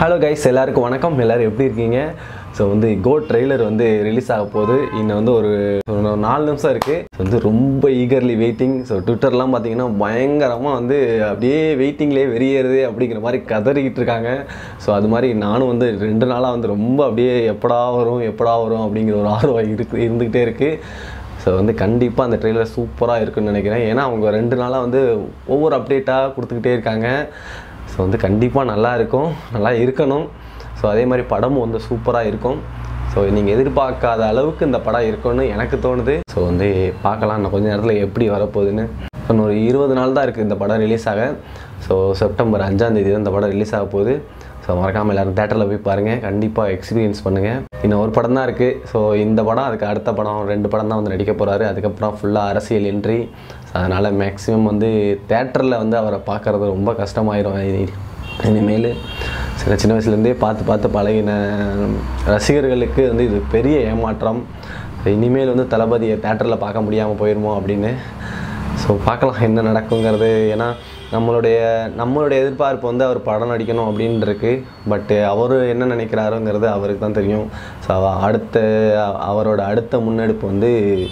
Hello guys எல்லாருக்கும் வணக்கம் எல்லோரும் எப்படி இருக்கீங்க ஸோ வந்து கோ ட்ரெய்லர் வந்து ரிலீஸ் ஆக போகுது இன்னும் வந்து ஒரு ஒரு நாலு நிமிஷம் இருக்குது ஸோ வந்து ரொம்ப ஈகர்லி வெயிட்டிங் ஸோ ட்விட்டர்லாம் பார்த்தீங்கன்னா பயங்கரமாக வந்து அப்படியே வெயிட்டிங்லேயே வெறியேறுது அப்படிங்கிற மாதிரி கதறிக்கிட்டு இருக்காங்க ஸோ அது மாதிரி நானும் வந்து ரெண்டு நாளாக வந்து ரொம்ப அப்படியே எப்படா வரும் எப்படா வரும் அப்படிங்கிற ஒரு ஆர்வம் இருக்கு இருந்துக்கிட்டே இருக்குது ஸோ வந்து கண்டிப்பாக அந்த ட்ரெய்லர் சூப்பராக இருக்குன்னு நினைக்கிறேன் ஏன்னா அவங்க ரெண்டு நாளாக வந்து ஒவ்வொரு அப்டேட்டாக கொடுத்துக்கிட்டே இருக்காங்க ஸோ வந்து கண்டிப்பாக நல்லா இருக்கும் நல்லா இருக்கணும் ஸோ அதே மாதிரி படமும் வந்து சூப்பராக இருக்கும் ஸோ நீங்கள் எதிர்பார்க்காத அளவுக்கு இந்த படம் இருக்கும்னு எனக்கு தோணுது ஸோ வந்து பார்க்கலாம் இன்னும் கொஞ்ச நேரத்தில் எப்படி வரப்போகுதுன்னு இன்னும் ஒரு இருபது நாள் தான் இருக்குது இந்த படம் ரிலீஸ் ஆக ஸோ செப்டம்பர் அஞ்சாம் தேதி தான் இந்த படம் ரிலீஸ் ஆக போகுது ஸோ மறக்காமல் எல்லோரும் தேட்டரில் போய் பாருங்கள் கண்டிப்பாக எக்ஸ்பீரியன்ஸ் பண்ணுங்கள் இன்னும் ஒரு படம் தான் இருக்குது ஸோ இந்த படம் அதுக்கு அடுத்த படம் ரெண்டு படம் தான் வந்து நடிக்க போகிறாரு அதுக்கப்புறம் ஃபுல்லாக அரசியல் என்ட்ரி ஸோ அதனால் மேக்ஸிமம் வந்து தேட்டரில் வந்து அவரை பார்க்குறது ரொம்ப கஷ்டமாயிரும் இனி- இனிமேல் சில சின்ன வயசுலேருந்தே பார்த்து பார்த்து பழகின ரசிகர்களுக்கு வந்து இது பெரிய ஏமாற்றம் இனிமேல் வந்து தளபதியை தேட்டரில் பார்க்க முடியாமல் போயிருமோ அப்படின்னு ஸோ பார்க்கலாம் என்ன நடக்குங்கிறது ஏன்னா நம்மளுடைய நம்மளுடைய எதிர்பார்ப்பு வந்து அவர் படம் நடிக்கணும் அப்படின்னு இருக்கு பட்டு அவர் என்ன நினைக்கிறாருங்கிறது அவருக்கு தான் தெரியும் ஸோ அடுத்த அவரோட அடுத்த முன்னெடுப்பு வந்து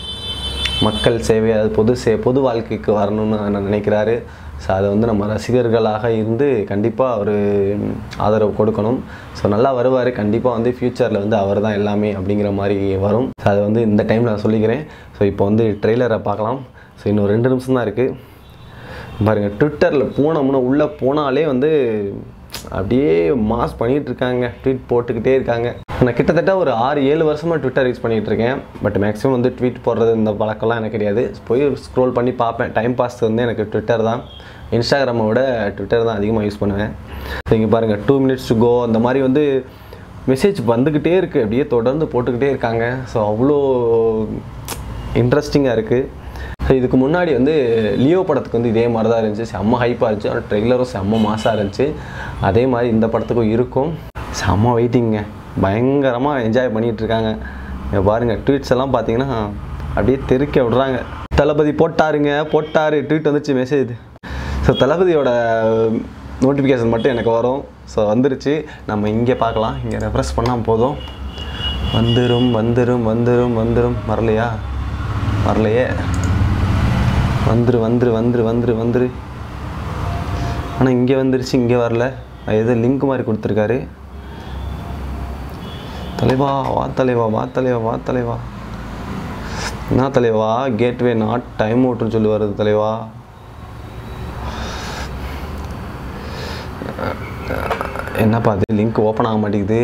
மக்கள் சேவை அது பொது சே பொது வாழ்க்கைக்கு வரணும்னு நான் நினைக்கிறாரு ஸோ அதை வந்து நம்ம ரசிகர்களாக இருந்து கண்டிப்பாக அவர் ஆதரவு கொடுக்கணும் ஸோ நல்லா வருவார் கண்டிப்பாக வந்து ஃப்யூச்சரில் வந்து அவர் தான் எல்லாமே அப்படிங்கிற மாதிரி வரும் ஸோ அதை வந்து இந்த டைமில் நான் சொல்லிக்கிறேன் ஸோ இப்போ வந்து ட்ரெய்லரை பார்க்கலாம் ஸோ இன்னும் ரெண்டு நிமிஷம் தான் இருக்குது பாருங்கள் ட்விட்டரில் போனோம்னா உள்ளே போனாலே வந்து அப்படியே மாஸ் பண்ணிகிட்டு இருக்காங்க ட்வீட் போட்டுக்கிட்டே இருக்காங்க நான் கிட்டத்தட்ட ஒரு ஆறு ஏழு வருஷமாக ட்விட்டர் யூஸ் பண்ணிகிட்டு இருக்கேன் பட் மேக்ஸிமம் வந்து ட்வீட் போடுறது இந்த பழக்கம்லாம் எனக்கு கிடையாது போய் ஸ்க்ரோல் பண்ணி பார்ப்பேன் டைம் பாஸ் வந்து எனக்கு ட்விட்டர் தான் இன்ஸ்டாகிராமை விட ட்விட்டர் தான் அதிகமாக யூஸ் பண்ணுவேன் இங்கே பாருங்கள் டூ மினிட்ஸ் டு கோ அந்த மாதிரி வந்து மெசேஜ் வந்துக்கிட்டே இருக்குது அப்படியே தொடர்ந்து போட்டுக்கிட்டே இருக்காங்க ஸோ அவ்வளோ இன்ட்ரெஸ்டிங்காக இருக்குது ஸோ இதுக்கு முன்னாடி வந்து லியோ படத்துக்கு வந்து இதே மாதிரி தான் இருந்துச்சு செம்ம ஹைப்பாக இருந்துச்சு ஆனால் ட்ரெய்லரும் செம்ம மாசாக இருந்துச்சு அதே மாதிரி இந்த படத்துக்கும் இருக்கும் செம்ம வெயிட்டிங்க பயங்கரமாக என்ஜாய் பண்ணிகிட்டு இருக்காங்க இங்க பாருங்கள் ட்வீட்ஸ் எல்லாம் பார்த்தீங்கன்னா அப்படியே தெருக்க விடுறாங்க தளபதி போட்டாருங்க போட்டாரு ட்வீட் வந்துச்சு மெசேஜ் ஸோ தளபதியோட நோட்டிஃபிகேஷன் மட்டும் எனக்கு வரும் ஸோ வந்துருச்சு நம்ம இங்கே பார்க்கலாம் இங்கே ரெஃப்ரெஷ் பண்ணால் போதும் வந்துரும் வந்துரும் வந்துரும் வந்துரும் வரலையா வரலையே வந்துரு வந்துரு வந்துரு வந்துரு வந்துரு ஆனால் இங்கே வந்துருச்சு இங்கே வரல அது ஏதோ லிங்க் மாதிரி கொடுத்துருக்காரு தலைவா வா தலைவா வா தலைவா வா தலைவா என்ன தலைவா கேட்வே நாட் டைம் அவுட்னு சொல்லி வருது தலைவா என்னப்பா அது லிங்க் ஓப்பன் ஆக மாட்டேங்குது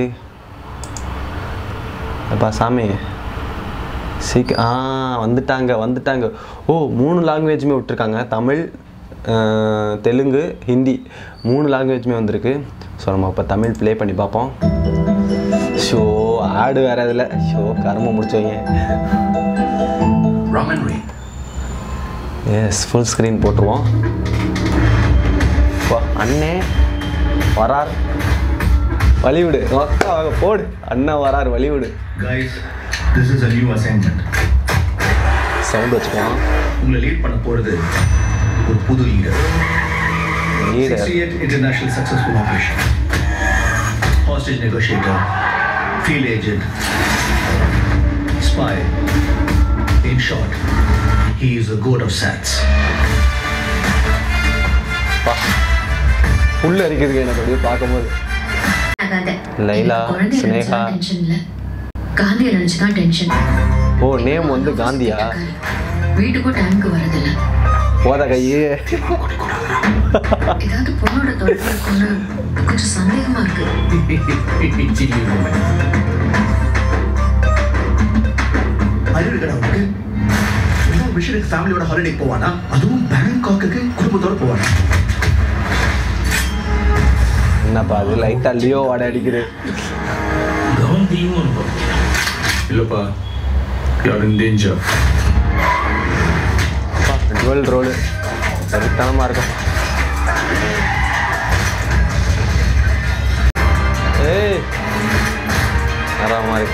அப்பா சாமி சீக்க ஆ வந்துட்டாங்க வந்துட்டாங்க ஓ மூணு லாங்குவேஜுமே விட்டுருக்காங்க தமிழ் அஹ், தெலுங்கு ஹிந்தி மூணு லாங்குவேஜுமே வந்திருக்கு ஸோ நம்ம இப்போ தமிழ் ப்ளே பண்ணி பார்ப்போம் ஷோ ஆடு வேற இதில் ஷோ கரும முடிச்சவங்க Ramen Rain. Yes full screen போட்டுருவோம் வா, அண்ணே வரார் வழிவிடு அக்கா வாங்க, போடு அண்ணா வரார் வழிவிடு Guys, this is a new assignment. Sound வச்சுக்கலாம் உங்களை லீட் பண்ண போறது ஒரு புது leader leader 68 international successful operation hostage negotiator field agent spy in short he is the goat of sats புல் அரிக்குதுங்க எனக்கு அப்படியே பார்க்கும்போது ஆகாத. லைலா, எனக்கு குழந்தைய சினேகா. நினைச்சுதான் டென்ஷன் இல்ல. காந்தியை நினைச்சுதான் டென்ஷன். ஓ நேம் வந்து காந்தியா வீட்டுக்கும் டைமுக்கு வரதில்ல போத கையே ஏதாவது பொண்ணோட தொடர்பு இருக்கும்னு கொஞ்சம் சந்தேகமா இருக்கு Chilly moment. அறிவு இருக்கடா உனக்கு இன்னும் விஷயத்துக்கு ஃபேமிலியோட ஹாலிடே போவானா அதுவும் பேங்காக்கு குடும்பத்தோட போவானா என்னப்பா அது லைட்டா லியோ வாட அடிக்குது காந்தியும் அனுபவிக்கிறான் இல்லப்பா யார் இன் டேஞ்சர் டுவெல் ரோடு சரித்தனமாக இருக்கும் ஏய் வர மாதிரி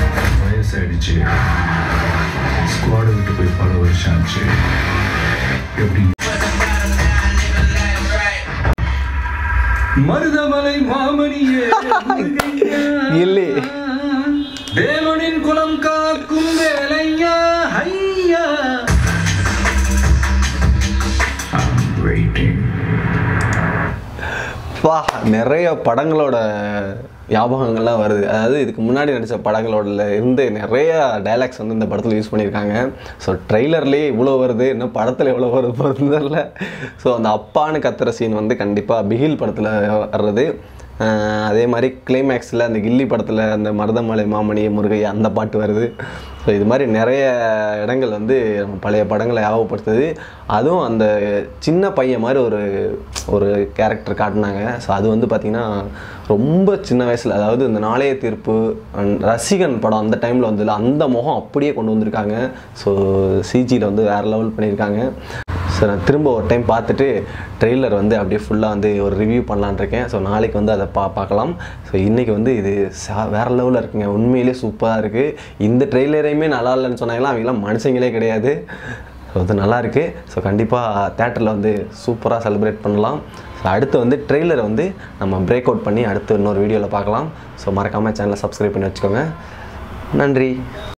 வயசாயிடுச்சு ஸ்குவாடை விட்டு போய் பல வருஷம் ஆச்சு எப்படி மருதமலை மாமணியே முருகையா. இல்லை. தேவனின் குலம் காக்கும் வேலையா ஐயா I'm waiting. வா நிறைய படங்களோட ஞாபகங்கள்லாம் வருது அதாவது இதுக்கு முன்னாடி நடித்த படங்களோட இருந்து நிறைய டைலாக்ஸ் வந்து இந்த படத்தில் யூஸ் பண்ணியிருக்காங்க ஸோ ட்ரெய்லர்லேயே இவ்வளோ வருது இன்னும் படத்தில் எவ்வளோ வருது போகிறது தெரியல ஸோ அந்த அப்பான்னு கத்துற சீன் வந்து கண்டிப்பாக பிகில் படத்தில் வர்றது ஆஹ் அதே மாதிரி கிளைமேக்ஸில் அந்த கில்லி படத்தில் அந்த மருதமலை மாமணி முருகையா அந்த பாட்டு வருது ஸோ இது மாதிரி நிறைய இடங்கள் வந்து நம்ம பழைய படங்களை ஞாபகப்படுத்துது அதுவும் அந்த சின்ன பையன் மாதிரி ஒரு ஒரு கேரக்டர் காட்டினாங்க ஸோ அது வந்து பார்த்திங்கன்னா ரொம்ப சின்ன வயசில் அதாவது இந்த நாளைய தீர்ப்பு and ரசிகன் படம் அந்த டைமில் வந்ததில்ல அந்த முகம் அப்படியே கொண்டு வந்திருக்காங்க ஸோ சிஜியில் வந்து வேறு லெவல் பண்ணியிருக்காங்க ஸோ நான் திரும்ப ஒரு டைம் பார்த்துட்டு ட்ரெய்லர் வந்து அப்படியே ஃபுல்லாக வந்து ஒரு ரிவ்யூ பண்ணலான்னு இருக்கேன் ஸோ நாளைக்கு வந்து அதை பா பார்க்கலாம் ஸோ இன்றைக்கி வந்து இது சா- வேற லெவலில் இருக்குங்க உண்மையிலே சூப்பராக இருக்குது இந்த ட்ரெய்லரையுமே நல்லா இல்லைன்னு சொன்னாங்களாம் அவங்களாம் மனுஷங்களே கிடையாது ஸோ அது நல்லா இருக்கு ஸோ கண்டிப்பாக தேட்டரில் வந்து சூப்பராக செலிப்ரேட் பண்ணலாம் ஸோ அடுத்து வந்து ட்ரெய்லரை வந்து நம்ம பிரேக் அவுட் பண்ணி அடுத்து இன்னொரு வீடியோவில் பார்க்கலாம் ஸோ மறக்காமல் சேனலை சப்ஸ்கிரைப் பண்ணி வச்சுக்கோங்க நன்றி